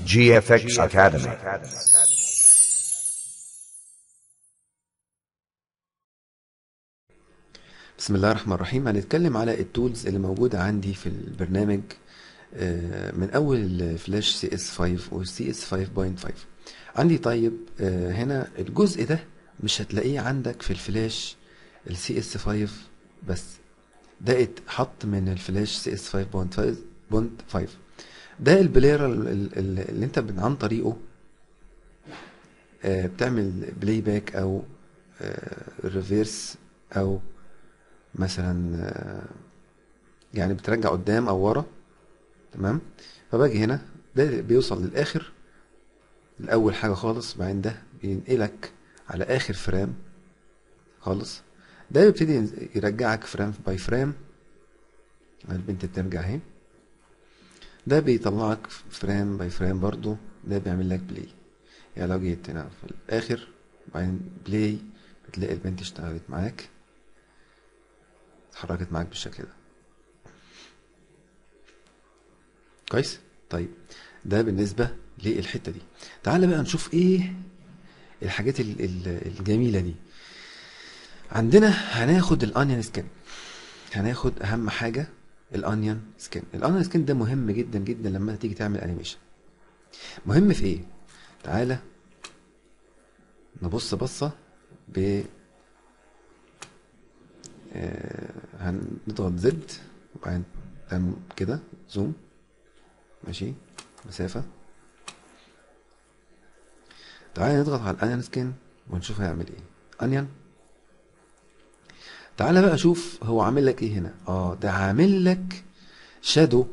GFX Academy. بسم الله الرحمن الرحيم هنتكلم على التولز اللي موجودة عندي في البرنامج آه، من أول فلاش سي اس 5 والسي اس 5.5 عندي طيب آه، هنا الجزء ده مش هتلاقيه عندك في الفلاش السي اس 5 بس ده اتحط من الفلاش سي اس 5.5 ده البلاير ال- ال- ال- اللي انت من- عن طريقه آه، بتعمل بلاي باك او ريفيرس او مثلا آه، يعني بترجع قدام او ورا تمام فباجي هنا ده بيوصل للاخر الاول حاجه خالص بعدين ده بينقلك على اخر فريم خالص ده يبتدي ينز- يرجعك فريم باي فريم البنت بترجع اهي ده بيطلعك فريم باي فريم برضو ده بيعمل لك بلاي يعني لو جيت هنا في الاخر بعدين بلاي بتلاقي البنت اشتغلت معاك اتحركت معاك بالشكل ده كويس طيب ده بالنسبة للحتة دي تعال بقى نشوف ايه الحاجات ال- ال- الجميلة دي عندنا هناخد الانيون سكان هناخد اهم حاجة الانيون سكان الانيون سكان ده مهم جدا جدا لما تيجي تعمل انيميشن مهم في ايه تعالى نبص بصة ب آه، هنضغط زد وبعدين تعمل كده زوم ماشي مسافة تعالى نضغط على الانيون سكين ونشوف هيعمل ايه انيون تعالى بقى شوف هو عامل لك ايه هنا اه ده عامل لك شادو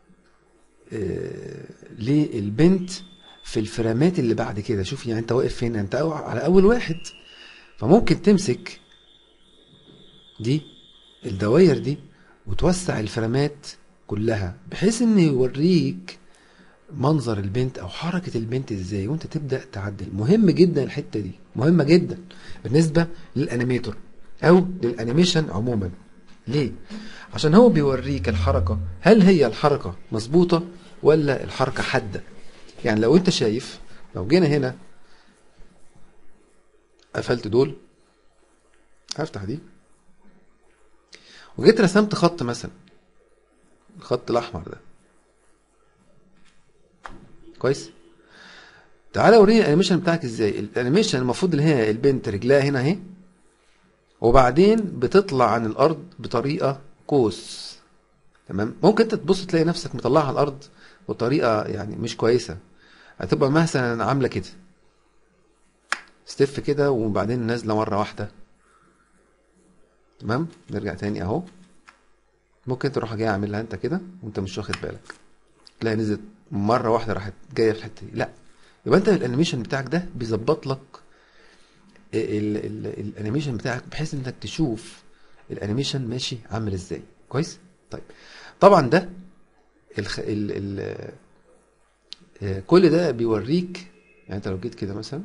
آه للبنت في الفريمات اللي بعد كده شوف يعني انت واقف فين انت أو- على اول واحد فممكن تمسك دي الدواير دي وتوسع الفريمات كلها بحيث ان يوريك منظر البنت او حركة البنت ازاي وانت تبدأ تعدل مهم جدا الحتة دي مهمة جدا بالنسبة للانيميتور او للانيميشن عموما ليه عشان هو بيوريك الحركة هل هي الحركة مظبوطة ولا الحركة حادة يعني لو انت شايف لو جينا هنا قفلت دول هفتح دي وجيت رسمت خط مثلا الخط الاحمر ده كويس تعالى وريني الانيميشن بتاعك ازاي الانيميشن المفروض اللي هي البنت رجلها هنا اهي وبعدين بتطلع عن الارض بطريقه قوس تمام ممكن انت تبص تلاقي نفسك مطلعها على الارض بطريقه يعني مش كويسه هتبقى مثلا عامله كده ستيف كده وبعدين نازله مره واحده تمام نرجع تاني اهو ممكن تروح جاي عاملها انت كده وانت مش واخد بالك تلاقي نزلت مره واحده راحت جايه في الحته دي لا يبقى انت الانيميشن بتاعك ده بيظبط لك ال- ال- الانيميشن بتاعك بحيث انك تشوف الانيميشن ماشي عامل ازاي كويس طيب طبعا ده الخ... ال... ال... آه، كل ده بيوريك يعني انت لو جيت كده مثلا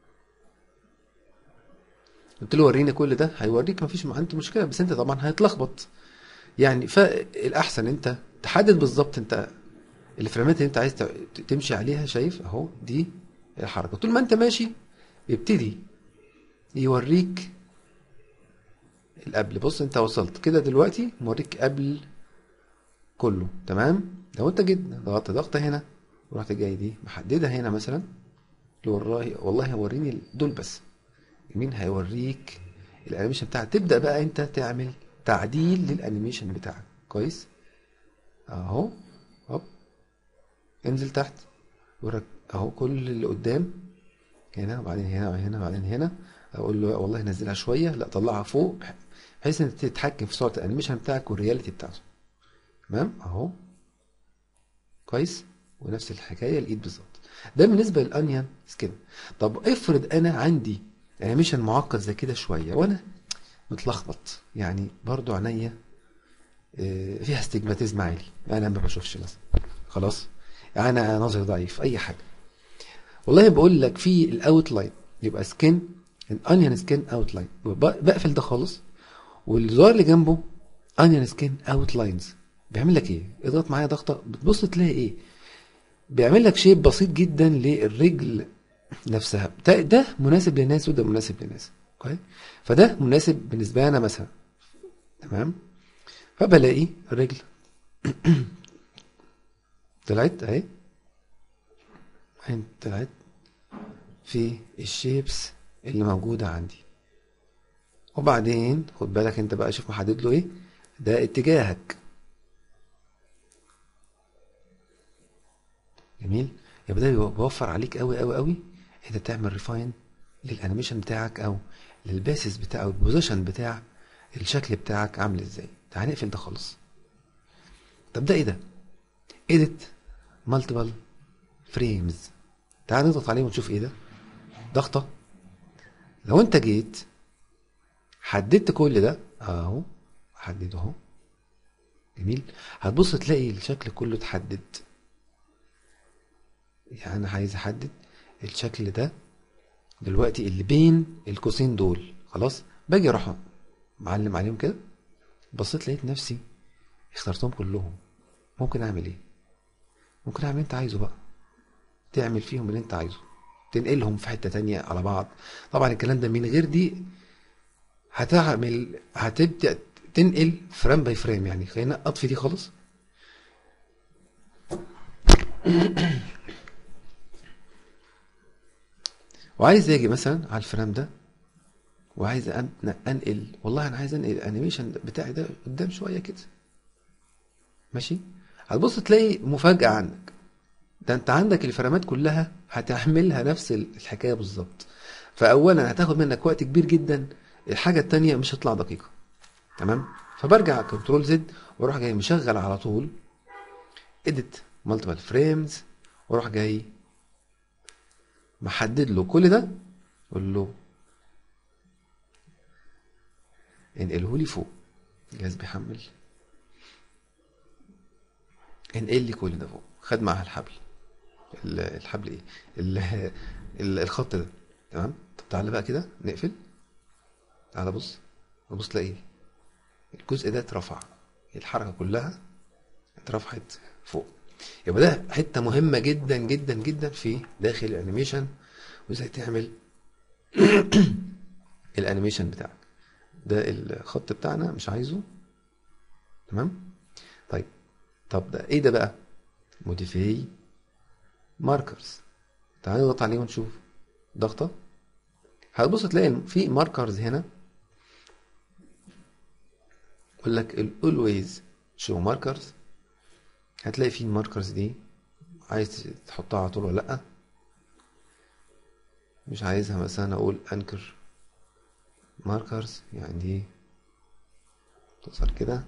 قلت له وريني كل ده هيوريك مفيش ما عنده مشكله بس انت طبعا هيتلخبط يعني فالاحسن انت تحدد بالظبط انت الفريمات اللي انت عايز ت- تمشي عليها شايف اهو دي الحركه طول ما انت ماشي يبتدي يوريك القبل بص انت وصلت كده دلوقتي موريك قبل كله تمام لو انت جيت ضغطت ضغطه هنا ورحت جاي دي محددها هنا مثلا لو والله والله هوريني دول بس يمين هيوريك الانيميشن بتاعك تبدا بقى انت تعمل تعديل للانيميشن بتاعك كويس اهو هوب انزل تحت يوريك اهو كل اللي قدام هنا وبعدين هنا وبعدين هنا وبعدين هنا اقول له والله نزلها شويه لا طلعها فوق بحيث انك تتحكم في سرعه الانيميشن بتاعك والرياليتي بتاعته تمام اهو كويس ونفس الحكايه الايد بالظبط ده بالنسبه للانيون سكين طب افرض انا عندي انيميشن معقد زي كده شويه وانا متلخبط يعني برضو عينيا آه، فيها استجماتيزم عالي انا ما بشوفش مثلا خلاص يعني انا نظري ضعيف اي حاجه والله بقول لك في الاوتلاين يبقى سكين الانيون سكين اوتلاين بقفل ده خالص والزرار اللي جنبه انيون سكين اوتلاينز بيعمل لك ايه اضغط معايا ضغطه بتبص تلاقي ايه بيعمل لك شيب بسيط جدا للرجل نفسها ده, ده مناسب للناس وده مناسب للناس كويس فده مناسب بالنسبه لي انا مثلا تمام فبلاقي الرجل طلعت اهي طلعت في الشيبس اللي موجودة عندي وبعدين خد بالك انت بقى شوف محدد له ايه ده اتجاهك جميل يبقى ده بيوفر عليك قوي قوي قوي انت تعمل ريفاين للانيميشن بتاعك او للباسس بتاع او البوزيشن بتاع الشكل بتاعك عامل ازاي تعال نقفل ده خالص طب ده ايه ده edit multiple frames تعال نضغط عليه ونشوف ايه ده ضغطة لو انت جيت حددت كل ده اهو حدده اهو جميل هتبص تلاقي الشكل كله اتحدد يعني انا عايز احدد الشكل ده دلوقتي اللي بين القوسين دول خلاص باجي اروح معلم عليهم كده بصيت لقيت نفسي اخترتهم كلهم ممكن اعمل ايه ممكن اعمل اللي انت عايزه بقى تعمل فيهم اللي انت عايزه تنقلهم في حتة تانية على بعض طبعا الكلام ده من غير دي هتعمل هتبدأ تنقل فريم باي فريم يعني خلينا اطفي دي خالص وعايز اجي مثلا على الفريم ده وعايز انقل والله انا عايز انقل الانيميشن بتاعي ده قدام شويه كده ماشي هتبص تلاقي مفاجاه عندك ده انت عندك الفريمات كلها هتعملها نفس الحكايه بالظبط فاولا هتاخد منك وقت كبير جدا الحاجه الثانيه مش هتطلع دقيقه تمام فبرجع كنترول زد واروح جاي مشغل على طول اديت مالتيبل فريمز واروح جاي محدد له كل ده اقول له انقله لي فوق الجهاز بيحمل انقل لي كل ده فوق خد معاها الحبل الحبل ايه الخط ده تمام طب تعالى بقى كده نقفل تعالى بص بص تلاقي الجزء ده اترفع الحركه كلها اترفعت فوق يبقى ده حته مهمه جدا جدا جدا في داخل الانيميشن وازاي تعمل الانيميشن بتاعك ده الخط بتاعنا مش عايزه تمام طيب طب ده ايه ده بقى موديفاي ماركرز تعالى نضغط عليه ونشوف ضغطه هتبص تلاقي في ماركرز هنا يقول لك الاولويز شو ماركرز هتلاقي في الماركرز دي عايز تحطها على طول ولا لا مش عايزها مثلا اقول انكر ماركرز يعني دي توصل كده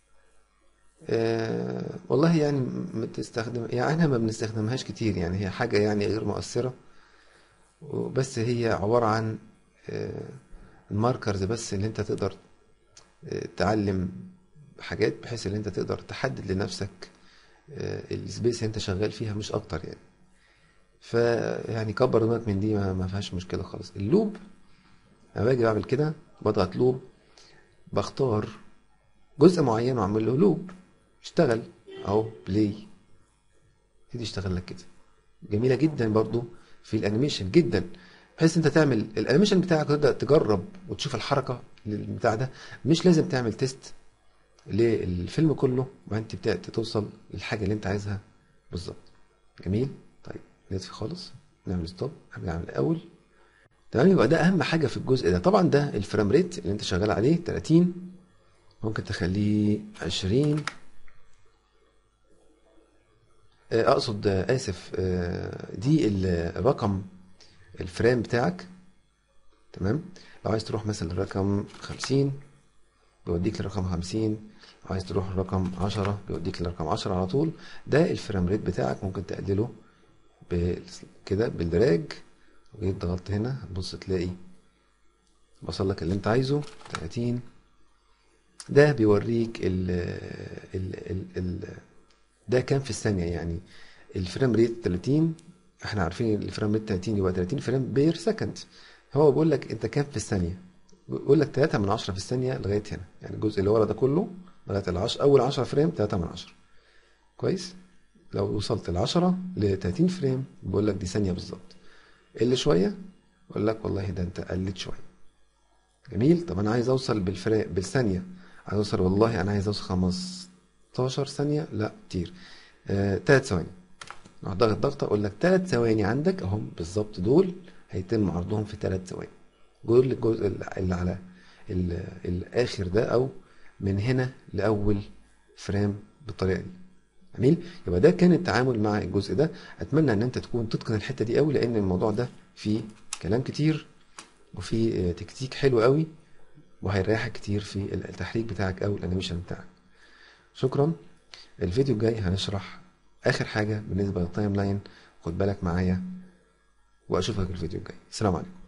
أه والله يعني بتستخدم يعني احنا ما بنستخدمهاش كتير يعني هي حاجة يعني غير مؤثرة بس هي عبارة عن أه الماركرز بس اللي انت تقدر أه تعلم حاجات بحيث ان انت تقدر تحدد لنفسك السبيس اللي انت شغال فيها مش اكتر يعني فيعني كبر دماغك من دي ما فيهاش مشكله خالص اللوب لما باجي بعمل كده بضغط لوب بختار جزء معين واعمل له لوب اشتغل اهو بلاي يبتدي يشتغل لك كده جميله جدا برضو في الانيميشن جدا بحيث انت تعمل الانيميشن بتاعك تبدا تجرب وتشوف الحركه بتاع ده مش لازم تعمل تيست للفيلم كله وانت بدات توصل للحاجه اللي انت عايزها بالظبط جميل طيب نطفي خالص نعمل ستوب نرجع من الاول تمام يبقى ده اهم حاجه في الجزء ده طبعا ده الفريم ريت اللي انت شغال عليه 30 ممكن تخليه 20 اقصد اسف دي الرقم الفريم بتاعك تمام لو عايز تروح مثلا للرقم 50 بيوديك لرقم 50 لو عايز تروح لرقم 10 بيوديك لرقم 10 على طول ده الفريم ريت بتاعك ممكن تقلله كده بالدراج وجيت ضغطت هنا هتبص تلاقي وصل لك اللي انت عايزه 30 ده بيوريك ال ال ال ال ده كام في الثانية يعني الفريم ريت 30 احنا عارفين الفريم ريت 30 يبقى 30 فريم بير سكند هو بيقول لك انت كام في الثانية بيقول لك 3 من 10 في الثانية لغاية هنا يعني الجزء اللي ورا ده كله لغاية العشر اول 10 فريم 3 من 10 كويس لو وصلت ل 10 ل 30 فريم بيقول لك دي ثانيه بالظبط قل شويه يقول لك والله ده انت قلت شويه جميل طب انا عايز اوصل بالفرا بالثانيه عايز اوصل والله انا عايز اوصل 15 ثانيه لا كتير آه 3 ثواني اروح ضغط ضغطه اقول لك 3 ثواني عندك اهم بالظبط دول هيتم عرضهم في 3 ثواني دول الجزء اللي على ال- الاخر ده او من هنا لاول فريم بالطريقه دي جميل يبقى ده كان التعامل مع الجزء ده اتمنى ان انت تكون تتقن الحته دي قوي لان الموضوع ده فيه كلام كتير وفيه آه، تكتيك حلو قوي وهيريحك كتير في التحريك بتاعك او الانيميشن بتاعك شكرا الفيديو الجاي هنشرح اخر حاجه بالنسبه للتايم لاين خد بالك معايا واشوفك الفيديو الجاي السلام عليكم